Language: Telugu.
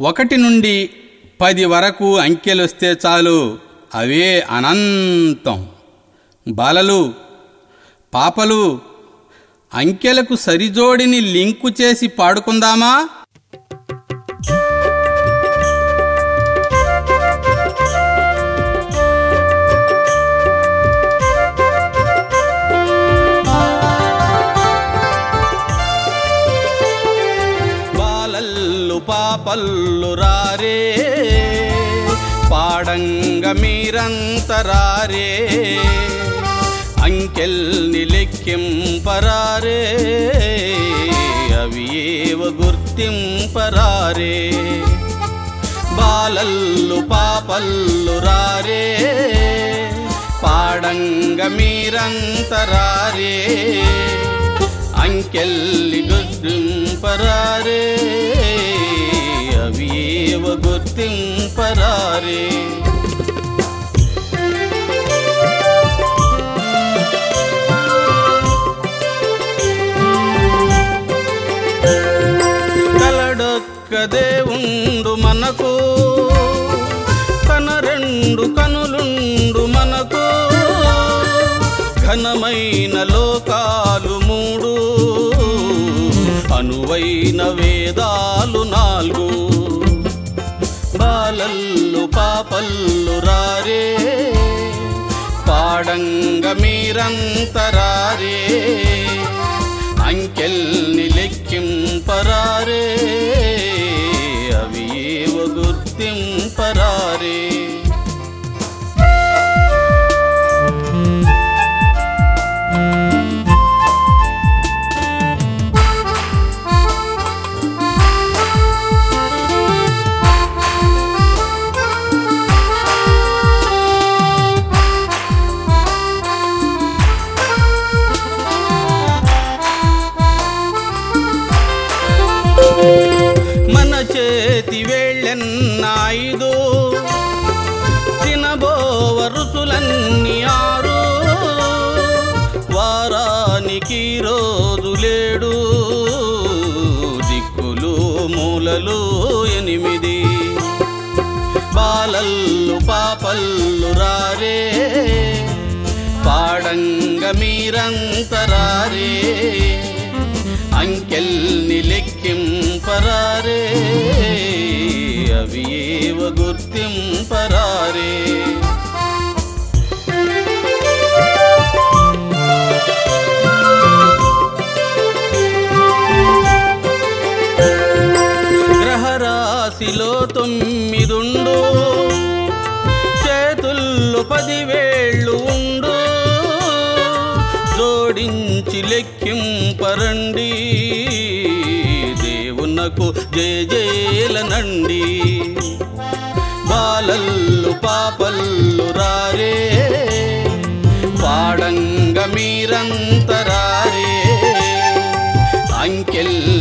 ఒకటి నుండి పది వరకు అంకెలొస్తే చాలు అవే అనంతం బాలలు పాపలు అంకెలకు సరిజోడిని లింకు చేసి పాడుకుందామా బాలల్లు పాపల్లు రారే పాడంగ మీరంతరారే అంకెల్ని లెక్కింపరారే అవి ఏవ గుర్తింపరారే బాలల్లు పాపల్లు రారే పాడంగ మీరంతరారే అంకెల్లి గుర్తింపరారే అవి ఏవ గుర్తింపరారే కలడొక్క దేవుండు మనకు కన రెండు కనులుండు మనకు ఘనమైన లోకాలు మూడు అనువైన వేదాలు నాలుగు బాలల్లు పాపల్లు రారే పాడంగ మీరంతరారే అంకెల్ని లెక్కింపరారే అవి ఏవ గుర్తింపరారే మన చేతి వేళ్ళెన్నాయిదు తినబోవ రుచులన్నీ ఆరు వారానికి రోజు లేడు దిక్కులు మూలలు ఎనిమిది బాలల్లు పాపల్లు రారే పాడంగ మీరంతరారే అంకెల్ని లెక్కింపరారే అవి ఏవ గుర్తింపరారే గ్రహరాశిలో తొమ్మిదుండు చేతుల్లో పదివేళ్ళు ఉండు జోడించి లెక్కింపరండి దేవునకు జయ జయలనండి బాలల్లు పాపల్లు రారే పాడంగ మీరంతరారే అంకెల్